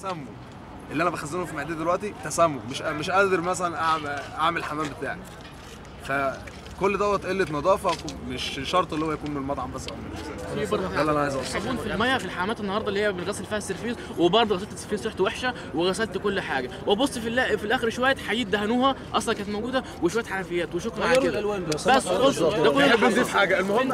تسمم اللي انا بخزنه في معدتي دلوقتي تسمم مش مش قادر مثلا اعمل اعمل الحمام بتاعي فكل دوت قله نظافه مش شرط اللي هو يكون من المطعم بس او من في برضه ده اللي انا عايز اوصله صابون في الميه في الحمامات النهارده اللي هي بنغسل فيها السرفيس وبرضه غسلت السرفيس ريحته وحشه وغسلت كل حاجه وابص في اللا- في الاخر شويه حديد دهنوها اصلا كانت موجوده وشويه حنفيات وشكرا على كده بس خلص ده كل اللي نحب نضيف حصل حاجه المهم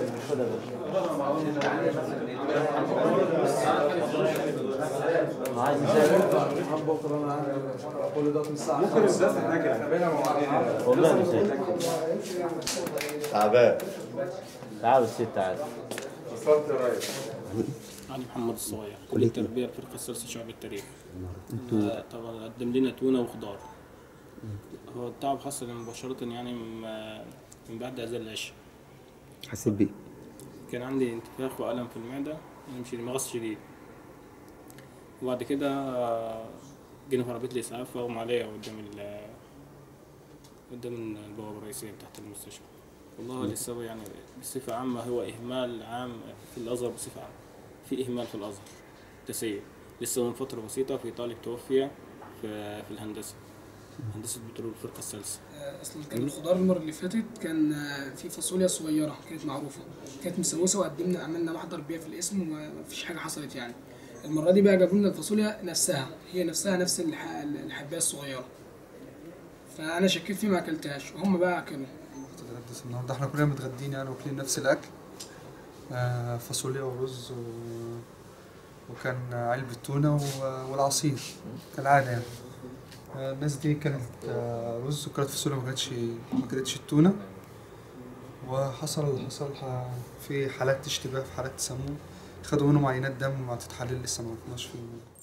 تعبان تعال الست تعال علي محمد الصغير كلية التربية الفرقة الثالثة شعب التاريخ آه، طبعا قدم لنا تونة وخضار هو التعب حصل مباشرة يعني من- من بعد أذان العشاء حسيت بيه كان عندي انتفاخ وألم في المعدة يمشي مغص شديد وبعد كده آه، جينا في عربية الإسعاف أغمى عليا قدام ال قدام البوابة الرئيسية بتاعت المستشفى والله لسه يعني بصفة عامة هو إهمال عام في الأزهر بصفة عامة في إهمال في الأزهر تسيب لسه من فترة بسيطة في طالب توفي في, في الهندسة هندسة بترول الفرقة الثالثة اصلا كان الخضار المره اللي فاتت كان آه، في فاصوليا صغيره كانت معروفه كانت مسوسه وقدمنا عملنا محضر بيها في الاسم ومفيش حاجه حصلت يعني المره دي بقى جابوا لنا الفاصوليا نفسها هي نفسها نفس الح- الحبايه الصغيره فانا شكيت فيه ما اكلتهاش وهم بقى اكلوا تتغدى النهارده احنا كلنا متغدين يعني واكلين نفس الاكل آه، فاصوليا ورز و... وكان علبة تونة و- والعصير كالعادة يعني آه، الناس دي كانت آه، رز وكانت فاصوليا ما كانتش ما كانتش التونة وحصل اللي حصل ح- في حالات اشتباه في حالات تسمم خدوا منهم عينات دم وهتتحلل لسه ما عرفناش في